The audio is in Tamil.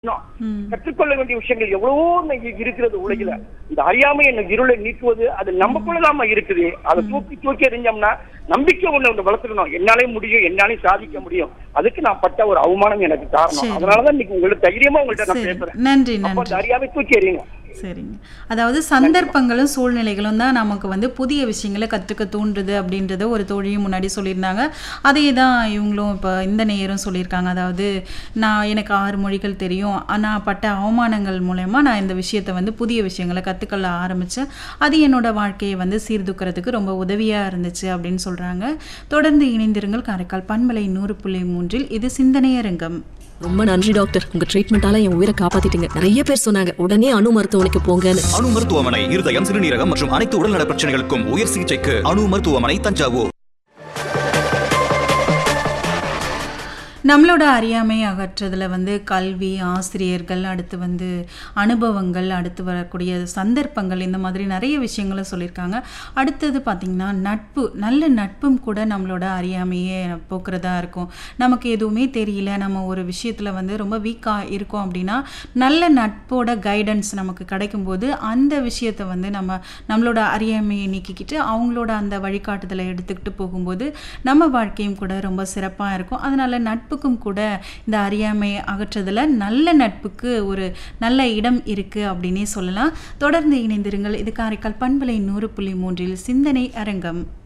ம். கற்றுக்கொள்ள வேண்டிய விஷயங்கள் எவ்வளவோ இன்னைக்கு இருக்கிறது உலகில இந்த அறியாமை என்ன இருளை நீக்குவது அது நமக்குள்ளதாம இருக்குது அதை தூக்கி தூக்கி எறிஞ்சோம்னா நம்பிக்கை ஒண்ணு ஒண்ணு வளர்த்துக்கணும் என்னாலே முடியும் என்னாலே சாதிக்க முடியும் அதுக்கு நான் பட்ட ஒரு அவமானம் எனக்கு காரணம் சரி. அதனாலதான் இன்னைக்கு உங்களுக்கு தைரியமா உங்கள்ட்ட நான் சரி பேசுறேன் நன்றி அப்ப அந்த நன்றி அறியாமை தூக்கி எறியுங்க சரிங்க அதாவது சந்தர்ப்பங்களும் சூழ்நிலைகளும் தான் நமக்கு வந்து புதிய விஷயங்களை கற்றுக்க தூண்டுது அப்படின்றத ஒரு தோழியும் முன்னாடி சொல்லியிருந்தாங்க அதே தான் இவங்களும் இப்போ இந்த நேயரும் சொல்லியிருக்காங்க அதாவது நான் எனக்கு ஆறு மொழிகள் தெரியும் நான் பட்ட அவமானங்கள் மூலயமா நான் இந்த விஷயத்தை வந்து புதிய விஷயங்களை கற்றுக்கொள்ள ஆரம்பித்தேன் அது என்னோட வாழ்க்கையை வந்து சீர்தூக்கிறதுக்கு ரொம்ப உதவியாக இருந்துச்சு அப்படின்னு சொல்கிறாங்க தொடர்ந்து இணைந்திருங்கள் காரைக்கால் பண்பலை நூறு புள்ளி மூன்றில் இது சிந்தனையரங்கம் ரொம்ப நன்றி டாக்டர் உங்க ட்ரீட்மெண்டால என் உயிரை காப்பாத்திட்டீங்க நிறைய பேர் சொன்னாங்க உடனே அணு மருத்துவமனைக்கு போங்கன்னு அணு மருத்துவமனை இருதயம் சிறுநீரகம் மற்றும் அனைத்து உடல்நல பிரச்சனைகளுக்கும் உயர் சிகிச்சைக்கு அணு மருத்துவமனை தஞ்சாவூர் நம்மளோட அறியாமை அகற்றதுல வந்து கல்வி ஆசிரியர்கள் அடுத்து வந்து அனுபவங்கள் அடுத்து வரக்கூடிய சந்தர்ப்பங்கள் இந்த மாதிரி நிறைய விஷயங்களை சொல்லியிருக்காங்க அடுத்தது பார்த்திங்கன்னா நட்பு நல்ல நட்பும் கூட நம்மளோட அறியாமையே போக்குறதா இருக்கும் நமக்கு எதுவுமே தெரியல நம்ம ஒரு விஷயத்தில் வந்து ரொம்ப வீக்காக இருக்கோம் அப்படின்னா நல்ல நட்போட கைடன்ஸ் நமக்கு கிடைக்கும்போது அந்த விஷயத்தை வந்து நம்ம நம்மளோட அறியாமையை நீக்கிக்கிட்டு அவங்களோட அந்த வழிகாட்டுதலை எடுத்துக்கிட்டு போகும்போது நம்ம வாழ்க்கையும் கூட ரொம்ப சிறப்பாக இருக்கும் அதனால நட்புக்கும் கூட இந்த அறியாமை அகற்றுறதுல நல்ல நட்புக்கு ஒரு நல்ல இடம் இருக்குது அப்படின்னே சொல்லலாம் தொடர்ந்து இணைந்திருங்கள் இது காரைக்கால் பண்பலை நூறு புள்ளி மூன்றில் சிந்தனை அரங்கம்